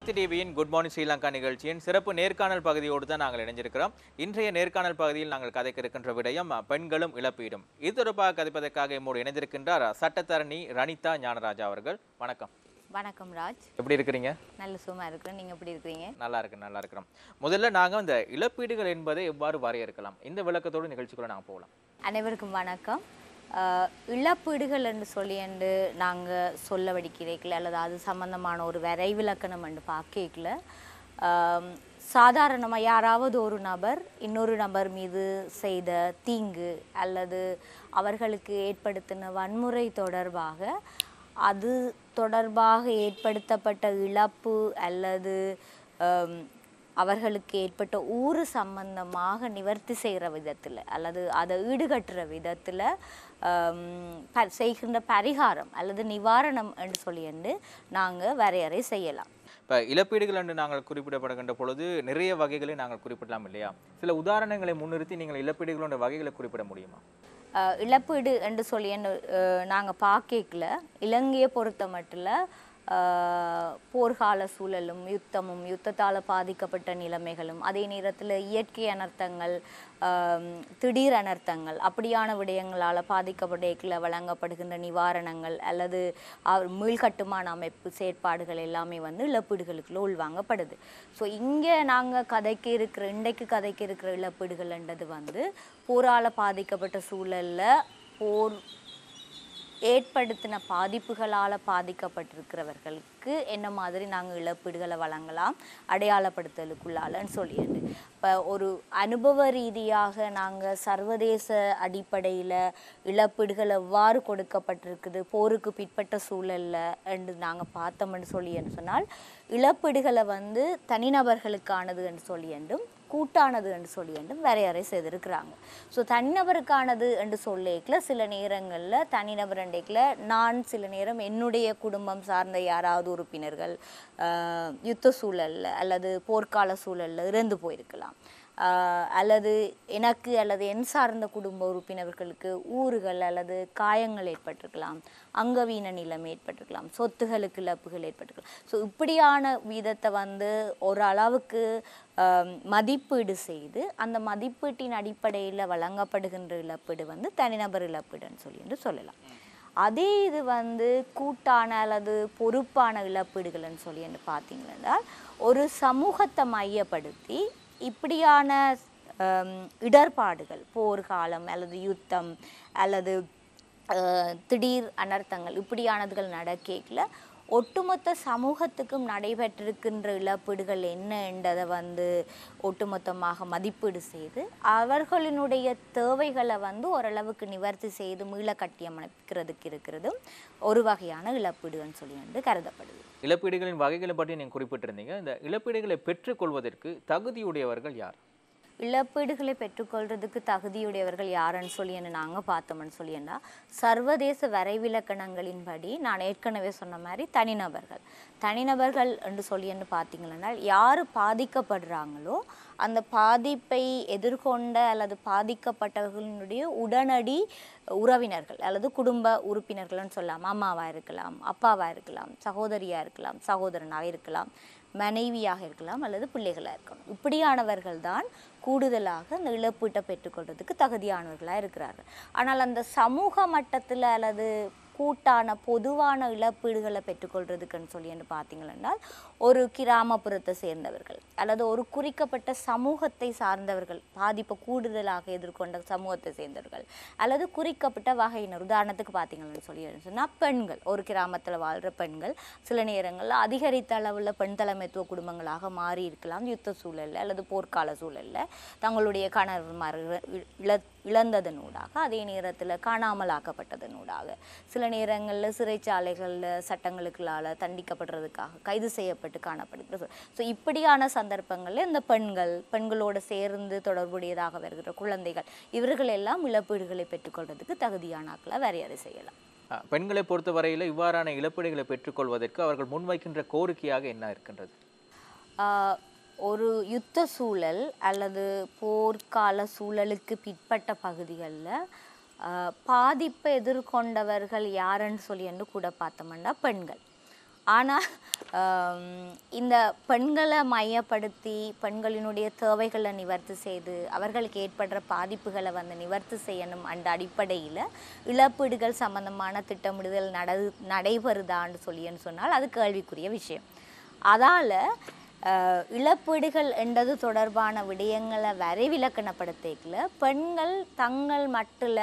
சக்தி டிவியின் good morning Sri Lanka நிகழ்ச்சியின் சிறப்பு நேர்காணல் பகுதியோடு தான் நாங்கள் இணைஞ்சிருக்கிறோம் இன்றைய நேர்காணல் பகுதியில் நாங்கள் கதைக்க இருக்கின்ற விடயம் அஹ், பெண்களும் இழப்பீடும் இது தொடர்பாக கதைப்பதற்காக நம்மோடு இணைந்திருக்கின்றார் அஹ், சட்டத்தரணி ரணிதா ஞானராஜா அவர்கள் வணக்கம் வணக்கம் ராஜ் எப்படி இருக்கிறீங்க நல்ல சும்மா இருக்கிறேன் நீங்கள் எப்படி இருக்கிறீங்க நல்லா இருக்கு நல்லா இருக்கிறோம் முதல்ல நாங்கள் இந்த இழப்பீடுகள் என்பதை எவ்வாறு வரையறுக்கலாம் இந்த விளக்கத்தோடு நிகழ்ச்சிக்குள்ள நாங்கள் போகலாம் அனைவருக்கும் வணக்கம் ஆஹ், இழப்பீடுகள் என்று சொல்லி என்று நாங்கள் சொல்ல வடிக்கிறீர்கள் அல்லது அது சம்பந்தமான ஒரு வரைவிலக்கணம் என்று பார்க்கல சாதாரணமாக யாராவது ஒரு நபர் இன்னொரு நபர் மீது செய்த தீங்கு அல்லது அவர்களுக்கு ஏற்படுத்தின வன்முறை தொடர்பாக அது தொடர்பாக ஏற்படுத்தப்பட்ட இழப்பு அல்லது ஆம், அவர்களுக்கு ஏற்பட்ட ஊறு சம்பந்தமாக நிவர்த்தி செய்கிற விதத்தில் அல்லது அதை ஈடுகட்டுற விதத்தில் செய்கின்ற பரிகாரம் அல்லது நிவாரணம் என்று சொல்லி என்று நாங்கள் வரையறை செய்யலாம் இப்போ இழப்பீடுகள் என்று நாங்கள் குறிப்பிடப்படுகின்ற பொழுது நிறைய வகைகளை நாங்கள் குறிப்பிடலாம் இல்லையா சில உதாரணங்களை முன்னிறுத்தி நீங்கள் இழப்பீடுகளோட வகைகளை குறிப்பிட முடியுமா அஹ், இழப்பீடு என்று சொல்லி நாங்கள் பார்க்கல இலங்கையை பொறுத்த மட்டும் போர்க்கால சூழலும் யுத்தமும் யுத்தத்தால் பாதிக்கப்பட்ட நிலைமைகளும் அதே நேரத்தில் இயற்கை அனர்த்தங்கள் ஆம், திடீர் அனர்த்தங்கள் அப்படியான விடயங்களால் பாதிக்கப்பட்ட வழங்கப்படுகின்ற நிவாரணங்கள் அல்லது அவர் மீள்கட்டுமான அமைப்பு செயற்பாடுகள் எல்லாமே வந்து இழப்பீடுகளுக்குள்ள உள்வாங்கப்படுது ஸோ இங்கே நாங்கள் கதைக்க இருக்கிற இன்றைக்கு கதைக்க இருக்கிற இழப்பீடுகள்ன்றது வந்து போரால் பாதிக்கப்பட்ட சூழல்ல போர் ஏற்படுத்தின பாதிப்புகளால் பாதிக்கப்பட்டிருக்கிறவர்களுக்கு என்ன மாதிரி நாங்கள் இழப்பீடுகளை வழங்கலாம் அடையாளப்படுத்தலுக்குள்ளாலன்னு சொல்லியது இப்போ ஒரு அனுபவ ரீதியாக நாங்கள் சர்வதேச அடிப்படையில் இழப்பீடுகள் எவ்வாறு கொடுக்கப்பட்டிருக்குது போருக்கு பிற்பட்ட சூழல்ல என்று நாங்கள் பார்த்தோம்னு சொல்லி என்று சொன்னால் இழப்பீடுகளை வந்து தனிநபர்களுக்கானது என்று சொல்லி என்றும் கூட்டானது என்று சொல்லி என்றும் வரையறை செய்திருக்கிறாங்க ஸோ தனிநபருக்கானது என்று சொல்லிக்கல சில நேரங்களில் தனிநபர் அண்டைக்கில் நான் சில நேரம் என்னுடைய குடும்பம் சார்ந்த யாராவது உறுப்பினர்கள் ஆஹ், யுத்த சூழல்ல அல்லது போர்க்கால சூழல்ல இறந்து போயிருக்கலாம் ஆஹ், அல்லது எனக்கு அல்லது என் சார்ந்த குடும்ப உறுப்பினர்களுக்கு ஊறுகள் அல்லது காயங்கள் ஏற்பட்டிருக்கலாம் அங்கவீன நிலைமை ஏற்பட்டிருக்கலாம் சொத்துகளுக்கு இழப்புகள் ஏற்பட்டிருக்கலாம் ஸோ இப்படியான வீதத்தை வந்து ஒரு அளவுக்கு ஆம், மதிப்பீடு செய்து அந்த மதிப்பீட்டின் அடிப்படையில் வழங்கப்படுகின்ற இழப்பீடு வந்து தனிநபர் இழப்பீடுன்னு சொல்லி என்று சொல்லலாம் அதே இது வந்து கூட்டான அல்லது பொறுப்பான இழப்பீடுகள்னு சொல்லி என்று பார்த்தீங்கன்னா ஒரு சமூகத்தை மையப்படுத்தி இப்படியான ஆம், இடர்பாடுகள் போர்க்காலம் அல்லது யுத்தம் அல்லது அஹ், திடீர் அனர்த்தங்கள் இப்படியானதுகள் நடக்கல ஒட்டுமொத்த சமூகத்துக்கும் நடைபெற்றிருக்கின்ற இழப்பீடுகள் என்ன என்றதை வந்து ஒட்டுமொத்தமாக மதிப்பீடு செய்து அவர்களினுடைய தேவைகளை வந்து ஓரளவுக்கு நிவர்த்தி செய்து மீள கட்டியமைக்கிறதுக்கு இருக்கிறதும் ஒரு வகையான இழப்பீடுன்னு சொல்லி வந்து கருதப்படுது இழப்பீடுகளின் வகைகளை பற்றி நீங்கள் குறிப்பிட்டிருந்தீங்க இந்த இழப்பீடுகளை பெற்றுக்கொள்வதற்கு தகுதியுடையவர்கள் யார் இழப்பீடுகளை பெற்றுக்கொள்றதுக்கு தகுதியுடையவர்கள் யாருன்னு சொல்லி என்ன நாங்கள் பார்த்தோம்னு சொல்லினா சர்வதேச வரைவிலக்கணங்களின்படி நான் ஏற்கனவே சொன்ன மாதிரி தனிநபர்கள் தனிநபர்கள் என்று சொல்லி என்ன பார்த்தீங்கன்னா யார் பாதிக்கப்படுறாங்களோ அந்த பாதிப்பை எதிர்கொண்ட அல்லது பாதிக்கப்பட்டவர்களுடைய உடனடி உறவினர்கள் அல்லது குடும்ப உறுப்பினர்கள்னு சொல்லலாம் அம்மாவாக இருக்கலாம் அப்பாவாக இருக்கலாம் சகோதரியாக இருக்கலாம் சகோதரனாக இருக்கலாம் மனைவியாக இருக்கலாம் அல்லது பிள்ளைகளாக இருக்கலாம் இப்படியானவர்கள் தான் கூடுதலாக அந்த இழப்பீட்டை பெற்றுக்கொள்றதுக்கு தகுதியானவர்களாக இருக்கிறார்கள் ஆனால் அந்த சமூக மட்டத்தில் அல்லது கூட்டான பொதுவான இழப்பீடுகளை பெற்றுக்கொள்றதுக்குன்னு சொல்லி என்று பார்த்தீங்கன்னா ஒரு கிராமப்புறத்தை சேர்ந்தவர்கள் அல்லது ஒரு குறிக்கப்பட்ட சமூகத்தை சார்ந்தவர்கள் பாதிப்பை கூடுதலாக எதிர்கொண்ட சமூகத்தை சேர்ந்தவர்கள் அல்லது குறிக்கப்பட்ட வகையினர் உதாரணத்துக்கு பார்த்தீங்கன்னு சொல்லி சொன்னால் பெண்கள் ஒரு கிராமத்தில் வாழ்கிற பெண்கள் சில நேரங்களில் அதிகரித்த அளவில் பெண் தலைமைத்துவ குடும்பங்களாக மாறி இருக்கலாம் யுத்த சூழல்ல அல்லது போர்க்கால சூழல்ல தங்களுடைய கணவன்மார் இழ இழந்ததனூடாக அதே நேரத்தில் காணாமலாக்கப்பட்டதனூடாக சில நேரங்களில் சிறைச்சாலைகளில் சட்டங்களுக்களால் தண்டிக்கப்படுறதுக்காக கைது செய்யப்பட்டு காணப்படுகிறது ஸோ இப்படியான சந்தர்ப்பங்களில் இந்த பெண்கள் பெண்களோடு சேர்ந்து தொடர்புடையதாக வருகிற குழந்தைகள் இவர்கள் எல்லாம் இழப்பீடுகளை பெற்றுக்கொள்றதுக்கு தகுதியானாக்களை வரையறை செய்யலாம் அஹ், பெண்களை பொறுத்தவரையில் இவ்வாறான இழப்பீடுகளை பெற்றுக்கொள்வதற்கு அவர்கள் முன்வைக்கின்ற கோரிக்கையாக என்ன இருக்கின்றது ஆஹ் ஒரு யுத்த சூழல் அல்லது போர்க்கால சூழலுக்கு பிற்பட்ட பகுதிகளில் பாதிப்பை எதிர்கொண்டவர்கள் யாருன்னு சொல்லி என்று கூட பார்த்தோம்னா பெண்கள் ஆனால் இந்த பெண்களை மையப்படுத்தி பெண்களினுடைய தேவைகளை நிவர்த்தி செய்து அவர்களுக்கு ஏற்படுற பாதிப்புகளை வந்து நிவர்த்தி செய்யணும் அந்த அடிப்படையில் இழப்பீடுகள் சம்பந்தமான திட்டமிடுதல் நட நடைபெறுதான்னு சொல்லின்னு சொன்னால் அது கேள்விக்குரிய விஷயம் அதால் இழப்பீடுகள் என்றது தொடர்பான விடயங்களை வரைவிலக்கணப்படுத்திக்கல பெண்கள் தங்கள் மட்டில்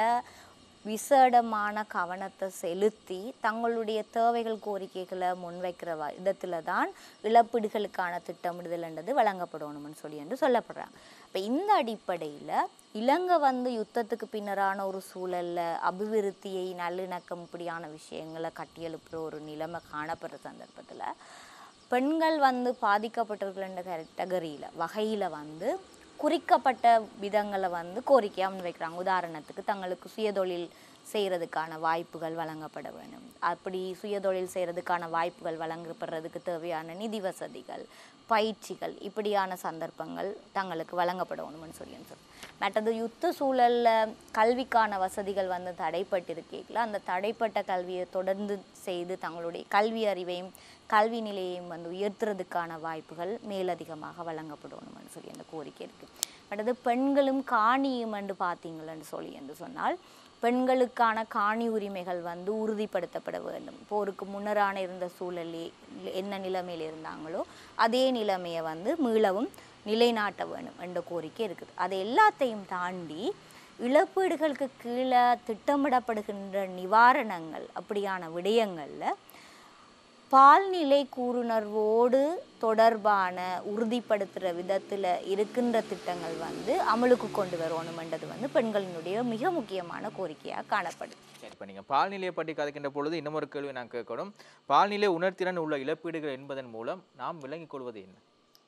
விசேடமான கவனத்தை செலுத்தி தங்களுடைய தேவைகள் கோரிக்கைகளை முன்வைக்கிற விதத்தில் தான் இழப்பீடுகளுக்கான திட்டமிடுதல்ன்றது வழங்கப்படணும்னு சொல்லி என்று சொல்லப்படுறாங்க இப்போ இந்த அடிப்படையில் இலங்கை வந்து யுத்தத்துக்கு பின்னரான ஒரு சூழலில் அபிவிருத்தியை நல்லிணக்கம் இப்படியான விஷயங்களை கட்டியெழுப்புற ஒரு நிலைமை காணப்படுற சந்தர்ப்பத்தில் பெண்கள் வந்து பாதிக்கப்பட்டவர்கள் என்ற கேட்டகரியில் வகையில் வந்து குறிக்கப்பட்ட விதங்களை வந்து கோரிக்கையாக முன்வைக்கிறாங்க உதாரணத்துக்கு தங்களுக்கு சுயதொழில் செய்கிறதுக்கான வாய்ப்புகள் வழங்கப்பட வேண்டும் அப்படி சுயதொழில் செய்கிறதுக்கான வாய்ப்புகள் வழங்கப்படுறதுக்கு தேவையான நிதி வசதிகள் பயிற்சிகள் இப்படியான சந்தர்ப்பங்கள் தங்களுக்கு வழங்கப்படணும்னு சொல்லி சொல்லி மற்றது யுத்த சூழலில் கல்விக்கான வசதிகள் வந்து தடைப்பட்டிருக்கீங்களா அந்த தடைப்பட்ட கல்வியை தொடர்ந்து செய்து தங்களுடைய கல்வி அறிவையும் கல்வி நிலையையும் வந்து உயர்த்துறதுக்கான வாய்ப்புகள் மேலதிகமாக வழங்கப்படணும்னு சொல்லி அந்த கோரிக்கை இருக்குது அடுத்தது பெண்களும் காணியும் என்று பார்த்தீங்களன்னு சொல்லி என்று சொன்னால் பெண்களுக்கான காணி உரிமைகள் வந்து உறுதிப்படுத்தப்பட வேண்டும் போருக்கு முன்னரான இருந்த சூழலில் என்ன நிலைமையில் இருந்தாங்களோ அதே நிலைமையை வந்து மீளவும் நிலைநாட்ட வேணும் என்ற கோரிக்கை இருக்குது அது எல்லாத்தையும் தாண்டி இழப்பீடுகளுக்கு கீழே திட்டமிடப்படுகின்ற நிவாரணங்கள் அப்படியான விடயங்களில் பால்நிலை கூறுணர்வோடு தொடர்பான உறுதிப்படுத்துகிற விதத்தில் இருக்கின்ற திட்டங்கள் வந்து அமலுக்கு கொண்டு வரணுமென்றது வந்து பெண்களினுடைய மிக முக்கியமான கோரிக்கையாக காணப்படுது சரி இப்போ நீங்கள் பால்நிலையை பற்றி கதைக்கின்ற பொழுது இன்னும் ஒரு கேள்வி நான் கேட்கணும் பால்நிலை உணர்திறன் உள்ள இழப்பீடுகள் என்பதன் மூலம் நாம் விளங்கிக் கொள்வது என்ன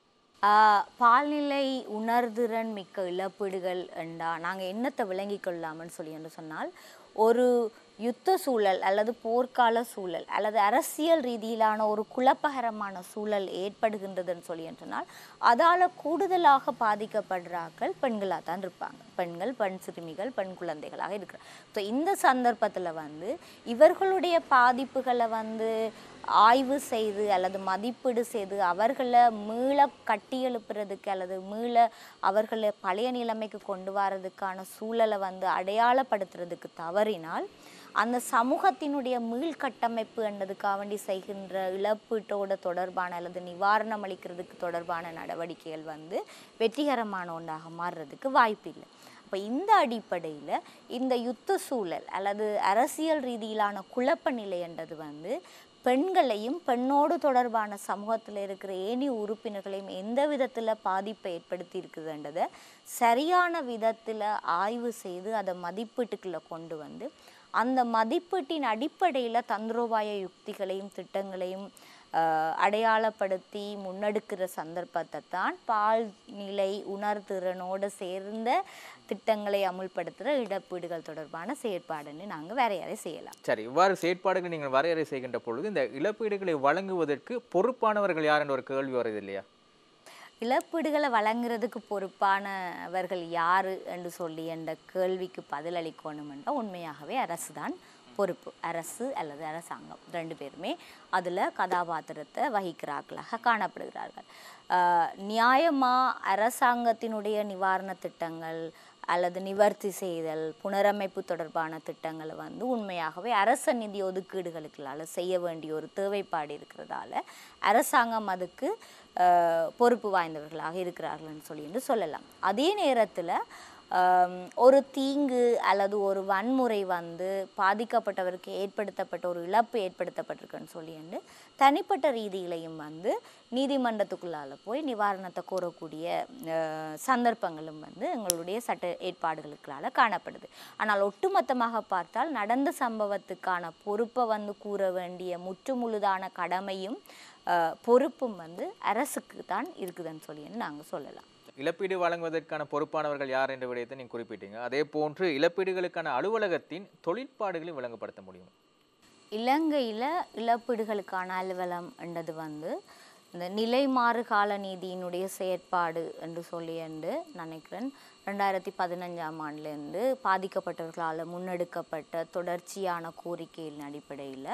ஆஹ் பால்நிலை உணர்திறன் மிக்க இழப்பீடுகள் என்றா நாங்கள் என்னத்தை விளங்கி கொள்ளலாம்னு சொல்லி என்று சொன்னால் ஒரு யுத்த சூழல் அல்லது போர்க்கால சூழல் அல்லது அரசியல் ரீதியிலான ஒரு குழப்பகரமான சூழல் ஏற்படுகின்றதுன்னு சொல்லி என்று சொன்னால் அதால் கூடுதலாக பாதிக்கப்படுறாக்கள் பெண்களாக தான் இருப்பாங்க பெண்கள் பெண் சிறுமிகள் பெண் குழந்தைகளாக இருக்கிறார் ஸோ இந்த சந்தர்ப்பத்தில் வந்து இவர்களுடைய பாதிப்புகளை வந்து ஆய்வு செய்து அல்லது மதிப்பீடு செய்து அவர்களை மீள கட்டியெழுப்புறதுக்கு அல்லது மீள அவர்களை பழைய நிலைமைக்கு கொண்டு வரதுக்கான சூழலை வந்து அடையாளப்படுத்துறதுக்கு தவறினால் அந்த சமூகத்தினுடைய மீள்கட்டமைப்பு என்றதுக்காக வேண்டி செய்கின்ற இழப்பீட்டோட தொடர்பான அல்லது நிவாரணம் அளிக்கிறதுக்கு தொடர்பான நடவடிக்கைகள் வந்து வெற்றிகரமான ஒன்றாக மாறுறதுக்கு வாய்ப்பில்லை அப்போ இந்த அடிப்படையில் இந்த யுத்த சூழல் அல்லது அரசியல் ரீதியிலான குழப்ப நிலை என்றது வந்து பெண்களையும் பெண்ணோடு தொடர்பான சமூகத்தில் இருக்கிற ஏனி உறுப்பினர்களையும் எந்த விதத்தில் பாதிப்பை ஏற்படுத்தி இருக்குதுன்றதை சரியான விதத்தில் ஆய்வு செய்து அதை மதிப்பீட்டுக்குள்ளே கொண்டு வந்து அந்த மதிப்பீட்டின் அடிப்படையில் தந்திரோபாய யுக்திகளையும் திட்டங்களையும் ஆஹ், அடையாளப்படுத்தி முன்னெடுக்கிற சந்தர்ப்பத்தை தான் பால் நிலை உணர்திறனோடு சேர்ந்த திட்டங்களை அமுல்படுத்துகிற இழப்பீடுகள் தொடர்பான செயற்பாடுன்னு நாங்கள் வரையறை செய்யலாம் சரி இவ்வாறு செயற்பாடுகளை நீங்கள் வரையறை செய்கின்ற பொழுது இந்த இழப்பீடுகளை வழங்குவதற்கு பொறுப்பானவர்கள் யார் என்ற ஒரு கேள்வி வருது இல்லையா இழப்பீடுகளை வழங்குறதுக்கு பொறுப்பானவர்கள் யார் என்று சொல்லி என்ற கேள்விக்கு பதிலளிக்கணும் என்றால் உண்மையாகவே அரசு தான் பொறுப்பு அரசு அல்லது அரசாங்கம் ரெண்டு பேருமே அதில் கதாபாத்திரத்தை வகிக்கிறார்களாக காணப்படுகிறார்கள் ஆஹ் நியாயமா அரசாங்கத்தினுடைய நிவாரண திட்டங்கள் அல்லது நிவர்த்தி செய்தல் புனரமைப்பு தொடர்பான திட்டங்களை வந்து உண்மையாகவே அரச நிதி ஒதுக்கீடுகளுக்களால் செய்ய வேண்டிய ஒரு தேவைப்பாடு இருக்கிறதால அரசாங்கம் அதுக்கு ஆஹ், பொறுப்பு வாய்ந்தவர்களாக இருக்கிறார்கள்னு சொல்லி என்று சொல்லலாம் அதே நேரத்தில் ஆம், ஒரு தீங்கு அல்லது ஒரு வன்முறை வந்து பாதிக்கப்பட்டவருக்கு ஏற்படுத்தப்பட்ட ஒரு இழப்பு ஏற்படுத்தப்பட்டிருக்குன்னு சொல்லி வந்து தனிப்பட்ட ரீதியிலையும் வந்து நீதிமன்றத்துக்குள்ளால போய் நிவாரணத்தை கோரக்கூடிய அஹ், சந்தர்ப்பங்களும் வந்து எங்களுடைய சட்ட ஏற்பாடுகளுக்களால் காணப்படுது ஆனால் ஒட்டுமொத்தமாக பார்த்தால் நடந்த சம்பவத்துக்கான பொறுப்பை வந்து கூற வேண்டிய முற்றுமுழுதான கடமையும் அஹ், பொறுப்பும் வந்து அரசுக்கு தான் இருக்குதுன்னு சொல்லி நாங்கள் சொல்லலாம் இழப்பீடு வழங்குவதற்கான பொறுப்பானவர்கள் யார் என்ற விடயத்தை நீங்கள் குறிப்பிட்டீங்க அதே போன்று இழப்பீடுகளுக்கான அலுவலகத்தின் தொழிற்பாடுகளை விளங்கப்படுத்த முடியும் இலங்கையில் இழப்பீடுகளுக்கான அலுவலம் என்றது வந்து இந்த நிலைமாறு கால நீதியினுடைய செயற்பாடு என்று சொல்லி என்று நினைக்கிறேன் ரெண்டாயிரத்தி பதினஞ்சாம் ஆண்டுலேருந்து பாதிக்கப்பட்டவர்களால் முன்னெடுக்கப்பட்ட தொடர்ச்சியான கோரிக்கையின் அடிப்படையில்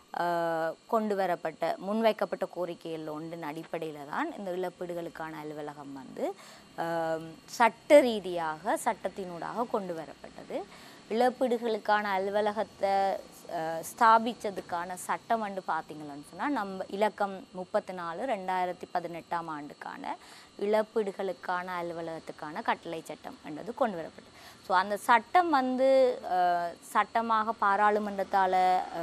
ஆஹ், கொண்டு வரப்பட்ட முன்வைக்கப்பட்ட கோரிக்கைகள் ஒன்றின் அடிப்படையில் தான் இந்த இழப்பீடுகளுக்கான அலுவலகம் வந்து ஆம், சட்ட ரீதியாக சட்டத்தினூடாக கொண்டு வரப்பட்டது இழப்பீடுகளுக்கான அலுவலகத்தை அஹ், ஸ்தாபிச்சதுக்கான சட்டம் வந்து பார்த்தீங்கன்னு சொன்னால் நம்ம இலக்கம் முப்பத்தி நாலு ரெண்டாயிரத்தி பதினெட்டாம் ஆண்டுக்கான இழப்பீடுகளுக்கான அலுவலகத்துக்கான கட்டளை சட்டம் என்றது கொண்டு வரப்பட்டது ஸோ அந்த சட்டம் வந்து அஹ், சட்டமாக பாராளுமன்றத்தால்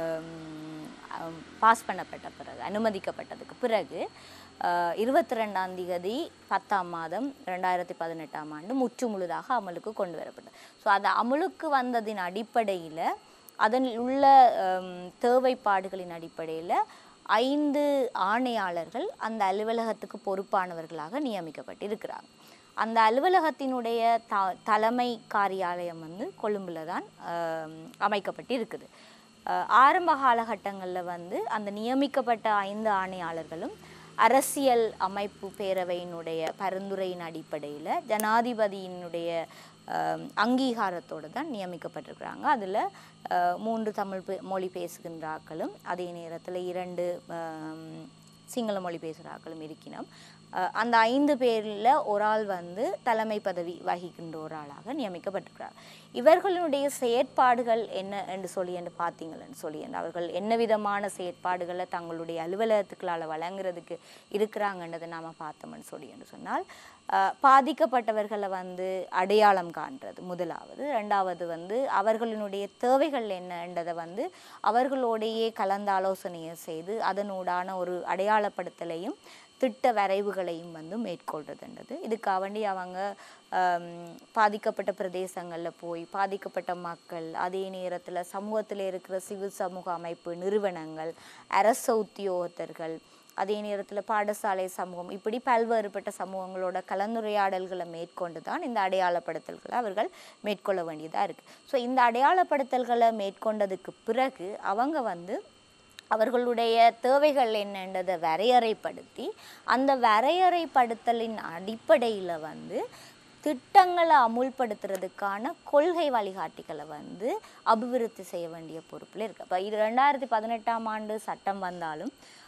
பாஸ் பண்ணப்பட்ட பிறகு அனுமதிக்கப்பட்டதுக்கு பிறகு இருபத்தி ரெண்டாம் தேதி பத்தாம் மாதம் ரெண்டாயிரத்தி பதினெட்டாம் ஆண்டு முற்று முழுதாக அமலுக்கு கொண்டு வரப்பட்டது ஸோ அது அமலுக்கு வந்ததின் அடிப்படையில் அதன் உள்ள ஹம், தேவைப்பாடுகளின் அடிப்படையில் ஐந்து ஆணையாளர்கள் அந்த அலுவலகத்துக்கு பொறுப்பானவர்களாக நியமிக்கப்பட்டிருக்கிறாங்க அந்த அலுவலகத்தினுடைய த தலைமை காரியாலயம் வந்து கொழும்புல தான் ஹம், அமைக்கப்பட்டு இருக்குது அஹ், ஆரம்ப காலகட்டங்களில் வந்து அந்த நியமிக்கப்பட்ட ஐந்து ஆணையாளர்களும் அரசியல் அமைப்பு பேரவையினுடைய பரிந்துரையின் அடிப்படையில் ஜனாதிபதியினுடைய அஹ், அங்கீகாரத்தோடு தான் நியமிக்கப்பட்டிருக்கிறாங்க அதில் மூன்று தமிழ் பே- மொழி பேசுகின்றாக்களும் அதே நேரத்தில் இரண்டு அஹ், சிங்கள மொழி பேசுகிறாக்களும் இருக்கினோம் அஹ், அந்த ஐந்து பேரில் ஒரு ஆள் வந்து தலைமை பதவி வகிக்கின்ற ஒரு ஆளாக நியமிக்கப்பட்டிருக்கிறார் இவர்களுடைய செயற்பாடுகள் என்ன என்று சொல்லி என்று பார்த்தீங்களன்னு சொல்லி என்று அவர்கள் என்ன விதமான செயற்பாடுகளை தங்களுடைய அலுவலகத்துக்களால் வழங்குறதுக்கு இருக்கிறாங்கன்றதை நாம் பார்த்தோம்னு சொல்லி என்று சொன்னால் அஹ், பாதிக்கப்பட்டவர்களை வந்து அடையாளம் காண்றது முதலாவது ரெண்டாவது வந்து அவர்களினுடைய தேவைகள் என்னன்றதை வந்து அவர்களோடையே கலந்தாலோசனையை செய்து அதனூடான ஒரு அடையாளப்படுத்தலையும் திட்ட வரைவுகளையும் வந்து மேற்கொள்றதுன்றது இதுக்காக வேண்டி அவங்க ஆம், பாதிக்கப்பட்ட பிரதேசங்களில் போய் பாதிக்கப்பட்ட மக்கள் அதே நேரத்தில் சமூகத்தில் இருக்கிற சிவில் சமூக அமைப்பு நிறுவனங்கள் அரச உத்தியோகத்தர்கள் அதே நேரத்தில் பாடசாலை சமூகம் இப்படி பல்வேறுபட்ட சமூகங்களோட கலந்துரையாடல்களை மேற்கொண்டு தான் இந்த அடையாளப்படுத்தல்களை அவர்கள் மேற்கொள்ள வேண்டியதாக இருக்குது ஸோ இந்த அடையாளப்படுத்தல்களை மேற்கொண்டதுக்கு பிறகு அவங்க வந்து அவர்களுடைய தேவைகள் என்னன்றதை வரையறைப்படுத்தி அந்த வரையறைப்படுத்தலின் அடிப்படையில் வந்து திட்டங்களை அமுல்படுத்துறதுக்கான கொள்கை வழிகாட்டிகளை வந்து அபிவிருத்தி செய்ய வேண்டிய பொறுப்பில் இருக்குது அப்போ இது ரெண்டாயிரத்தி பதினெட்டாம் ஆண்டு சட்டம் வந்தாலும்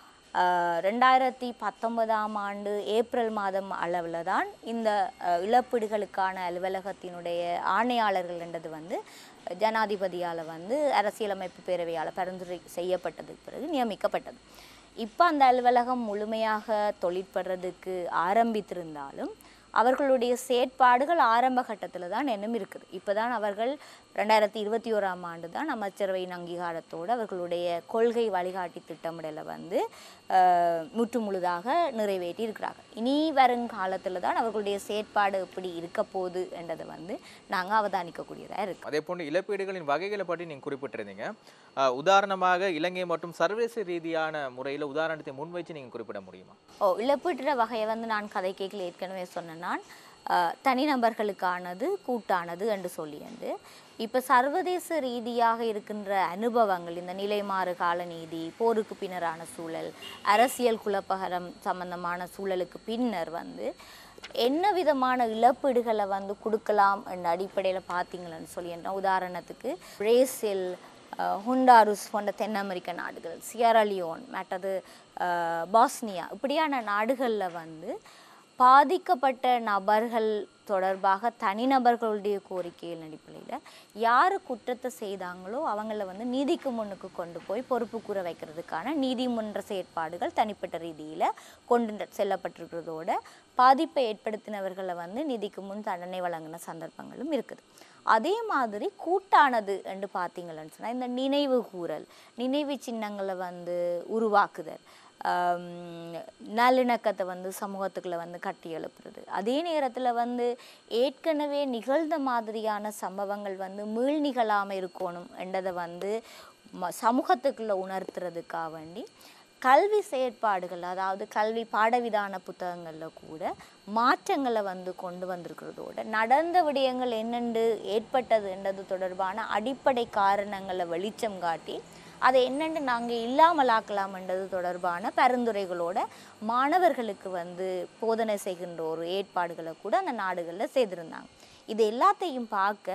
ஆஹ், ரெண்டாயிரத்தி பத்தொன்பதாம் ஆண்டு ஏப்ரல் மாதம் அளவில் தான் இந்த அஹ், இழப்பீடுகளுக்கான அலுவலகத்தினுடைய ஆணையாளர்கள் என்றது வந்து ஜனாதிபதியால் வந்து அரசியலமைப்பு பேரவையால் பரிந்துரை செய்யப்பட்டதுக்கு பிறகு நியமிக்கப்பட்டது இப்போ அந்த அலுவலகம் முழுமையாக தொழிற்படுறதுக்கு ஆரம்பித்திருந்தாலும் அவர்களுடைய செயற்பாடுகள் ஆரம்ப கட்டத்தில் தான் இன்னும் இருக்குது இப்போ தான் அவர்கள் ரெண்டாயிரத்தி இருபத்தி ஓராம் ஆண்டு தான் அமைச்சரவையின் அங்கீகாரத்தோடு அவர்களுடைய கொள்கை வழிகாட்டி திட்டமிடலை வந்து ஆஹ், முற்று முழுதாக நிறைவேற்றி இருக்கிறார்கள் இனி வருங்காலத்தில் தான் அவர்களுடைய செயற்பாடு எப்படி இருக்க போகுது என்றதை வந்து நாங்கள் அவதானிக்கக்கூடியதாக இருக்கு அதே போன்று இழப்பீடுகளின் வகைகளை பற்றி நீங்கள் குறிப்பிட்டிருந்தீங்க அஹ், உதாரணமாக இலங்கை மற்றும் சர்வதேச ரீதியான முறையில் உதாரணத்தை முன்வைச்சு நீங்கள் குறிப்பிட முடியுமா ஓ இழப்பீட்டுற வகையை வந்து நான் கதை கேட்கல ஏற்கனவே சொன்னேன் நான் அஹ், தனிநபர்களுக்கானது கூட்டானது என்று சொல்லியது இப்போ சர்வதேச ரீதியாக இருக்கின்ற அனுபவங்கள் இந்த நிலைமாறு கால நீதி போருக்கு பின்னரான சூழல் அரசியல் குழப்பகரம் சம்பந்தமான சூழலுக்கு பின்னர் வந்து என்ன விதமான இழப்பீடுகளை வந்து கொடுக்கலாம் என்ற அடிப்படையில் பார்த்தீங்களன்னு சொல்லி என்ன உதாரணத்துக்கு பிரேசில் அஹ், ஹுண்டாருஸ் போன்ற தென் அமெரிக்க நாடுகள் சியரலியோன் மற்றது அஹ், பாஸ்னியா இப்படியான நாடுகளில் வந்து பாதிக்கப்பட்ட நபர்கள் தொடர்பாக தனிநபர்களுடைய கோரிக்கையின் அடிப்படையில் யார் குற்றத்தை செய்தாங்களோ அவங்கள வந்து நீதிக்கு முன்னுக்கு கொண்டு போய் பொறுப்பு கூற வைக்கிறதுக்கான நீதிமன்ற செயற்பாடுகள் தனிப்பட்ட ரீதியில் கொண்டு செல்லப்பட்டிருக்கிறதோட பாதிப்பை ஏற்படுத்தினவர்களை வந்து நீதிக்கு முன் தண்டனை வழங்கின சந்தர்ப்பங்களும் இருக்குது அதே மாதிரி கூட்டானது என்று பார்த்தீங்கன்னு சொன்னால் இந்த நினைவு கூறல் நினைவு சின்னங்களை வந்து உருவாக்குதல் ஆம், நல்லிணக்கத்தை வந்து சமூகத்துக்குள்ள வந்து கட்டி எழுப்புறது அதே நேரத்தில் வந்து ஏற்கனவே நிகழ்ந்த மாதிரியான சம்பவங்கள் வந்து மீள் நிகழாமல் இருக்கணும் என்றதை வந்து ம சமூகத்துக்குள்ள உணர்த்துறதுக்காக வேண்டி கல்வி செயற்பாடுகள் அதாவது கல்வி பாடவிதான புத்தகங்களில் கூட மாற்றங்களை வந்து கொண்டு வந்திருக்கிறதோட நடந்த விடயங்கள் என்னென்று ஏற்பட்டது என்றது தொடர்பான அடிப்படை காரணங்களை வெளிச்சம் காட்டி அதை என்னென்று நாங்கள் இல்லாமலாக்கலாம்ன்றது தொடர்பான பரிந்துரைகளோட மாணவர்களுக்கு வந்து போதனை செய்கின்ற ஒரு ஏற்பாடுகளை கூட அந்த நாடுகளில் செய்திருந்தாங்க இது எல்லாத்தையும் பார்க்க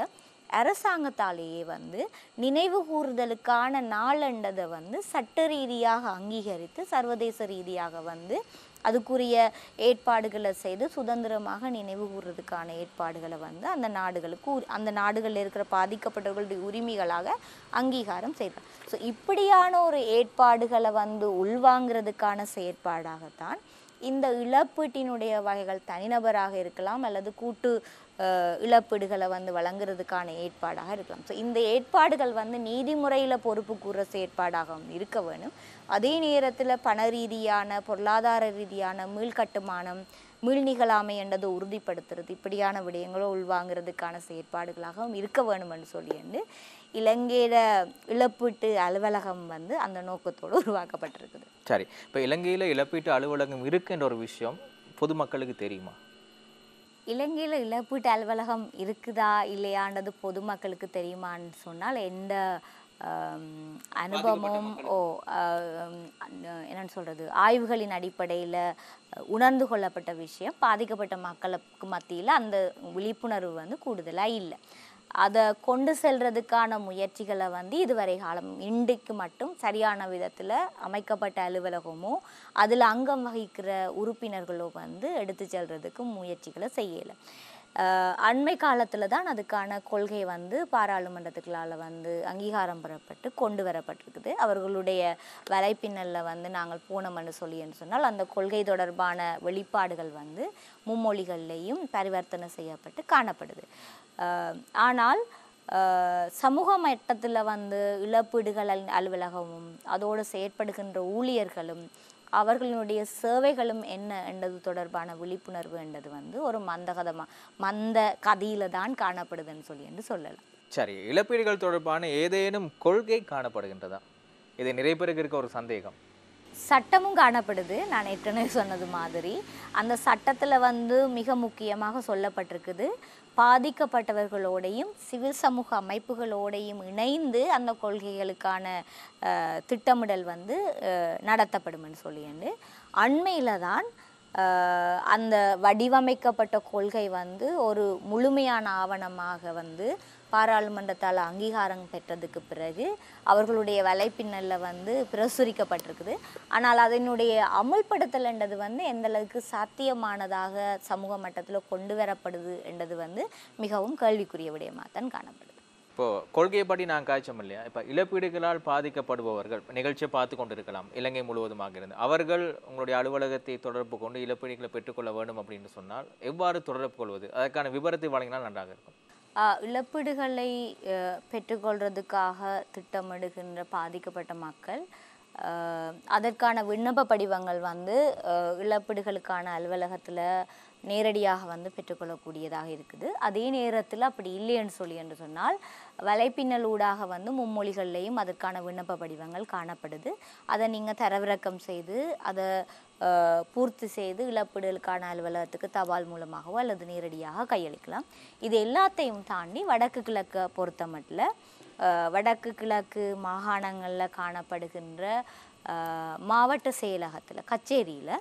அரசாங்கத்தாலேயே வந்து நினைவு கூறுதலுக்கான நாளண்டதை வந்து சட்ட ரீதியாக அங்கீகரித்து சர்வதேச ரீதியாக வந்து அதுக்குரிய ஏற்பாடுகளை செய்து சுதந்திரமாக நினைவு கூறுறதுக்கான ஏற்பாடுகளை வந்து அந்த நாடுகளுக்கு உரி- அந்த நாடுகளில் இருக்கிற பாதிக்கப்பட்டவர்களுடைய உரிமைகளாக அங்கீகாரம் செய்கிறார் ஸோ இப்படியான ஒரு ஏற்பாடுகளை வந்து உள்வாங்கிறதுக்கான செயற்பாடாகத்தான் இந்த இழப்பீட்டினுடைய வகைகள் தனிநபராக இருக்கலாம் அல்லது கூட்டு அஹ், இழப்பீடுகளை வந்து வழங்குறதுக்கான ஏற்பாடாக இருக்கலாம் ஸோ இந்த ஏற்பாடுகள் வந்து நீதிமுறையில் பொறுப்பு கூற செயற்பாடாகவும் இருக்க வேணும் அதே நேரத்தில் பண ரீதியான பொருளாதார ரீதியான மீள்கட்டுமானம் மீள்நிகழாமை என்றதை உறுதிப்படுத்துறது இப்படியான விடயங்களை உள்வாங்கிறதுக்கான செயற்பாடுகளாகவும் இருக்க வேணும் என்று சொல்லி இலங்கையில இழப்பீட்டு அலுவலகம் வந்து அந்த நோக்கத்தோடு உருவாக்கப்பட்டிருக்குது சரி இப்போ இலங்கையில் இழப்பீட்டு அலுவலகம் இருக்குன்ற ஒரு விஷயம் பொதுமக்களுக்கு தெரியுமா இலங்கையில் இழப்பீட்டு அலுவலகம் இருக்குதா இல்லையான்றது பொதுமக்களுக்கு தெரியுமான்னு சொன்னால் எந்த ஆம், அனுபவமும் ஓ ஆம், அஹ், என்னன்னு சொல்கிறது ஆய்வுகளின் அடிப்படையில் உணர்ந்து கொள்ளப்பட்ட விஷயம் பாதிக்கப்பட்ட மக்களுக்கு மத்தியில் அந்த விழிப்புணர்வு வந்து கூடுதலாக இல்லை அதை கொண்டு செல்றதுக்கான முயற்சிகளை வந்து இதுவரை காலம் இன்றைக்கு மட்டும் சரியான விதத்தில் அமைக்கப்பட்ட அலுவலகமோ அதில் அங்கம் வகிக்கிற உறுப்பினர்களோ வந்து எடுத்து செல்றதுக்கு முயற்சிகளை செய்யலை அஹ் அண்மை காலத்தில் தான் அதுக்கான கொள்கை வந்து பாராளுமன்றத்துக்களால் வந்து அங்கீகாரம் பெறப்பட்டு கொண்டு வரப்பட்டிருக்குது அவர்களுடைய வலைப்பின்னலில் வந்து நாங்கள் போனோம்னு சொல்லி சொன்னால் அந்த கொள்கை தொடர்பான வெளிப்பாடுகள் வந்து மும்மொழிகள்லேயும் பரிவர்த்தனை செய்யப்பட்டு காணப்படுது அஹ் ஆனால் அஹ் சமூக மட்டத்தில் வந்து இழப்பீடுகள் அல்- அலுவலகமும் அதோடு செயற்படுகின்ற ஊழியர்களும் அவர்களுடைய சேவைகளும் என்ன என்றது தொடர்பான விழிப்புணர்வு என்றது வந்து ஒரு மந்தகதமா மந்த கதியில தான் காணப்படுதுன்னு சொல்லி என்று சொல்லலாம் சரி இழப்பீடுகள் தொடர்பான ஏதேனும் கொள்கை காணப்படுகின்றதா இது நிறைய பேருக்கு இருக்க ஒரு சந்தேகம் சட்டமும் காணப்படுது நான் ஏற்கனவே சொன்னது மாதிரி அந்த சட்டத்தில் வந்து மிக முக்கியமாக சொல்லப்பட்டிருக்குது பாதிக்கப்பட்டவர்களோடையும் சிவில் சமூக அமைப்புகளோடையும் இணைந்து அந்த கொள்கைகளுக்கான அஹ், திட்டமிடல் வந்து அஹ், நடத்தப்படும்னு சொல்லிண்டு அண்மையில் தான் அஹ், அந்த வடிவமைக்கப்பட்ட கொள்கை வந்து ஒரு முழுமையான ஆவணமாக வந்து பாராளுமன்றத்தால் அங்கீகாரம் பெற்றதுக்கு பிறகு அவர்களுடைய வலைப்பின்னலில் வந்து பிரசுரிக்கப்பட்டிருக்குது ஆனால் அதனுடைய அமுல்படுத்தல்ன்றது வந்து எந்த அளவுக்கு சாத்தியமானதாக சமூக மட்டத்தில் கொண்டு வரப்படுது என்றது வந்து மிகவும் கேள்விக்குரிய விடயமாக தான் காணப்படுது இப்போ கொள்கைப்படி நான் காய்ச்சோம் இல்லையா இப்போ இழப்பீடுகளால் பாதிக்கப்படுபவர்கள் இப்ப நிகழ்ச்சியை பார்த்து கொண்டிருக்கலாம் இலங்கை முழுவதுமாக இருந்து அவர்கள் உங்களுடைய அலுவலகத்தை தொடர்பு கொண்டு இழப்பீடுகளை பெற்றுக்கொள்ள வேண்டும் அப்படின்னு சொன்னால் எவ்வாறு தொடர்பு கொள்வது அதற்கான விவரத்தை வழங்கினால் நன்றாக இருக்கும் ஆஹ் இழப்பீடுகளை அஹ், பெற்றுக்கொள்றதுக்காக திட்டமிடுகின்ற பாதிக்கப்பட்ட மக்கள் ஆஹ், அதற்கான விண்ணப்ப படிவங்கள் வந்து ஆஹ், இழப்பீடுகளுக்கான அலுவலகத்தில் நேரடியாக வந்து பெற்றுக்கொள்ளக்கூடியதாக இருக்குது அதே நேரத்தில் அப்படி இல்லைன்னு சொல்லி என்று சொன்னால் வலைப்பின்னல் ஊடாக வந்து மும்மொழிகள்லேயும் அதற்கான விண்ணப்ப படிவங்கள் காணப்படுது அதை நீங்கள் தரவிறக்கம் செய்து அதை அஹ், பூர்த்தி செய்து இழப்பீடுகளுக்கான அலுவலகத்துக்கு தபால் மூலமாகவோ அல்லது நேரடியாக கையளிக்கலாம் இது எல்லாத்தையும் தாண்டி வடக்கு கிழக்கை பொறுத்த மட்டும் வடக்கு கிழக்கு மாகாணங்களில் காணப்படுகின்ற அஹ், மாவட்ட செயலகத்தில் கச்சேரியில்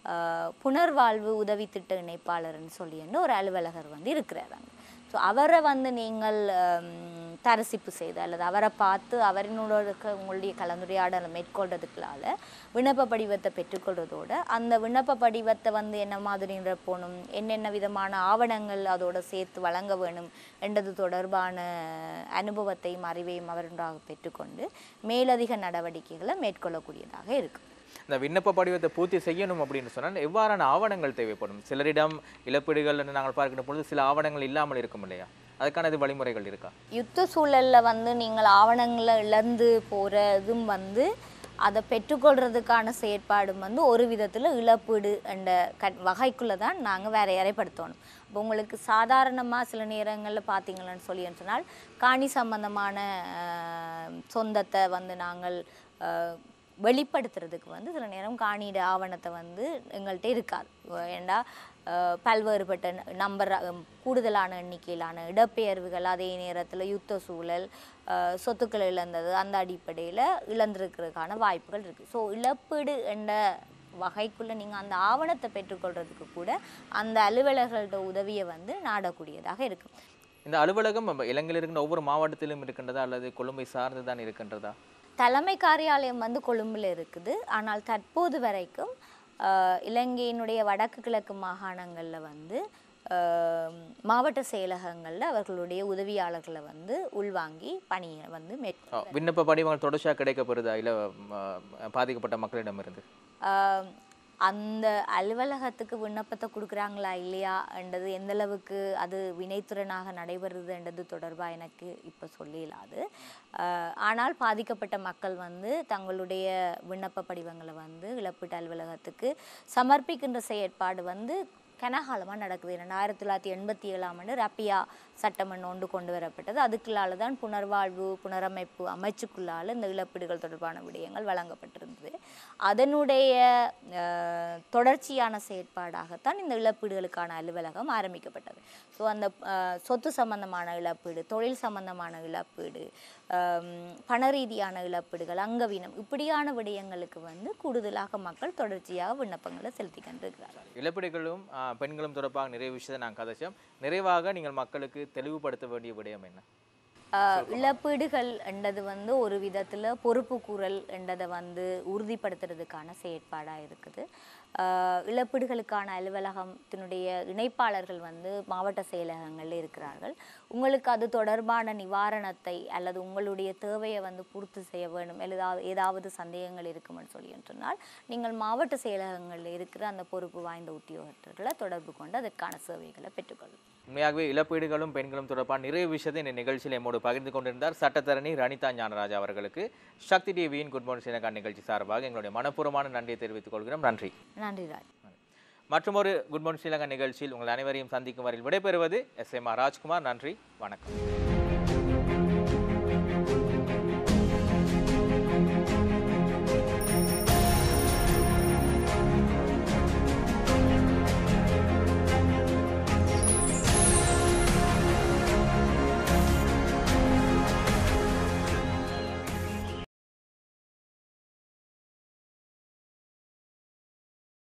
புனர்வாழ்வு உதவி திட்ட இணைப்பாளர்னு சொல்லி ஒரு அலுவலகர் வந்து இருக்கிறார் அங்க ஸோ அவரை வந்து நீங்கள் ஹம், தரிசிப்பு செய்து அல்லது அவரை பார்த்து அவரினோட இருக்க உங்களுடைய கலந்துரையாடலை மேற்கொள்றதுக்குள்ளால விண்ணப்ப படிவத்தை பெற்றுக்கொள்றதோட அந்த விண்ணப்ப படிவத்தை வந்து என்ன மாதிரி போகணும் என்னென்ன விதமான ஆவணங்கள் அதோட சேர்த்து வழங்க வேணும் என்றது தொடர்பான அனுபவத்தையும் அறிவையும் அவருடாக பெற்றுக்கொண்டு மேலதிக நடவடிக்கைகளை மேற்கொள்ளக்கூடியதாக இருக்கும் இந்த விண்ணப்ப படிவத்தை பூர்த்தி செய்யணும் அப்படின்னு சொன்னால் எவ்வாறான ஆவணங்கள் தேவைப்படும் சிலரிடம் இழப்பீடுகள் என்று நாங்கள் பார்க்கின்ற பொழுது சில ஆவணங்கள் இல்லாமல் இருக்கும் இல்லையா அதுக்கான இது வழிமுறைகள் இருக்கா யுத்த சூழல்ல வந்து நீங்கள் ஆவணங்களை இழந்து போற இதும் வந்து அதை பெற்றுக்கொள்றதுக்கான செயற்பாடும் வந்து ஒரு விதத்தில் இழப்பீடு என்ற க வகைக்குள்ளே தான் நாங்கள் வேற இறைப்படுத்தணும் இப்போ உங்களுக்கு சாதாரணமாக சில நேரங்களில் பார்த்தீங்கன்னு சொல்லி சொன்னால் காணி சம்பந்தமான அஹ், சொந்தத்தை வந்து நாங்கள் அஹ், வெளிப்படுத்துறதுக்கு வந்து சில நேரம் காணியிட ஆவணத்தை வந்து எங்கள்கிட்ட இருக்காது ஏண்டா அஹ், பல்வேறுபட்ட ந- நம்பர் அஹ், கூடுதலான எண்ணிக்கையிலான இடப்பெயர்வுகள் அதே நேரத்தில் யுத்த சூழல் அஹ், சொத்துக்கள் இழந்தது அந்த அடிப்படையில் இழந்திருக்கிறதுக்கான வாய்ப்புகள் இருக்குது ஸோ இழப்பீடு என்ற வகைக்குள்ளே நீங்கள் அந்த ஆவணத்தை பெற்றுக்கொள்றதுக்கு கூட அந்த அலுவலர்களோட உதவியை வந்து நாடக்கூடியதாக இருக்கும் இந்த அலுவலகம் நம்ம இலங்கையில் இருக்கின்ற ஒவ்வொரு மாவட்டத்திலும் இருக்கின்றதா அல்லது கொழும்பை சார்ந்து தான் இருக்கின்றதா தலைமை காரியாலயம் வந்து கொழும்பில் இருக்குது ஆனால் தற்போது வரைக்கும் ஆஹ், இலங்கையினுடைய வடக்கு கிழக்கு மாகாணங்களில் வந்து ஆஹ், மாவட்ட செயலகங்களில் அவர்களுடைய உதவியாளர்களை வந்து உள்வாங்கி பணியை வந்து மேற் ஆ, விண்ணப்ப படிவங்கள் தொடர்ச்சியாக கிடைக்கப்படுதா இல்லை பாதிக்கப்பட்ட மக்களிடமிருந்து ஆஹ் அந்த அலுவலகத்துக்கு விண்ணப்பத்தை கொடுக்குறாங்களா இல்லையா என்றது எந்த அளவுக்கு அது வினைத்திறனாக நடைபெறுதுன்றது தொடர்பாக எனக்கு இப்போ சொல்லிடலாது ஆஹ் ஆனால் பாதிக்கப்பட்ட மக்கள் வந்து தங்களுடைய விண்ணப்ப படிவங்களை வந்து இழப்பீட்டு அலுவலகத்துக்கு சமர்ப்பிக்கின்ற செயற்பாடு வந்து கனகாலமாக நடக்குது ஏன்னா ஆயிரத்தி தொள்ளாயிரத்தி எண்பத்தி ஏழாம் ஆண்டு ரப்பியா சட்டம் ஒன்று கொண்டு வரப்பட்டது அதுக்குள்ளால தான் புனர்வாழ்வு புனரமைப்பு அமைச்சுக்குள்ளால இந்த இழப்பீடுகள் தொடர்பான விடயங்கள் வழங்கப்பட்டிருந்தது அதனுடைய அஹ், தொடர்ச்சியான செயற்பாடாகத்தான் இந்த இழப்பீடுகளுக்கான அலுவலகம் ஆரம்பிக்கப்பட்டது ஸோ அந்த அஹ், சொத்து சம்பந்தமான இழப்பீடு தொழில் சம்பந்தமான இழப்பீடு ஆம், பண ரீதியான இழப்பீடுகள் அங்கவீனம் இப்படியான விடயங்களுக்கு வந்து கூடுதலாக மக்கள் தொடர்ச்சியாக விண்ணப்பங்களை செலுத்தி கொண்டிருக்கிறார்கள் இழப்பீடுகளும் ஆ, பெண்களும் தொடர்பாக நிறைய விஷயத்தை நான் கதைச்சோம் நிறைவாக நீங்கள் மக்களுக்கு தெளிவுபடுத்த வேண்டிய விடயம் என்ன ஆஹ் இழப்பீடுகள் என்றது வந்து ஒரு விதத்தில் பொறுப்பு கூறல் என்றதை வந்து உறுதிப்படுத்துறதுக்கான செயற்பாடாக இருக்குது ஆஹ் இழப்பீடுகளுக்கான அலுவலகத்தினுடைய இணைப்பாளர்கள் வந்து மாவட்ட செயலகங்களில் இருக்கிறார்கள் உங்களுக்கு அது தொடர்பான நிவாரணத்தை அல்லது உங்களுடைய தேவையை வந்து பூர்த்தி செய்ய வேண்டும் ஏதாவது ஏதாவது சந்தேகங்கள் இருக்குமென்னு சொல்லி சொன்னால் நீங்கள் மாவட்ட செயலகங்களில் இருக்கிற அந்த பொறுப்பு வாய்ந்த உத்தியோகத்தர்களை தொடர்பு கொண்டு அதற்கான சேவைகளை பெற்றுக்கொள்ளும் உண்மையாகவே இழப்பீடுகளும் பெண்களும் தொடர்பான நிறைய விஷயத்தை இந்த நிகழ்ச்சியில் எம்மோடு பகிர்ந்து கொண்டிருந்தார் சட்டத்தரணி ரணிதா ஞானராஜா அவர்களுக்கு சக்தி டிவியின் குட் மார்னிங் சினகா நிகழ்ச்சி சார்பாக எங்களுடைய மனப்பூர்வமான நன்றியை தெரிவித்துக் கொள்கிறோம் நன்றி நன்றி ராஜ் மற்றொரு குட் மார்னிங் ஸ்ரீலங்கா நிகழ்ச்சியில் உங்கள் அனைவரையும் சந்திக்கும் வரையில் விடைபெறுவது எஸ் எம் ஆர் ராஜ்குமார் நன்றி வணக்கம்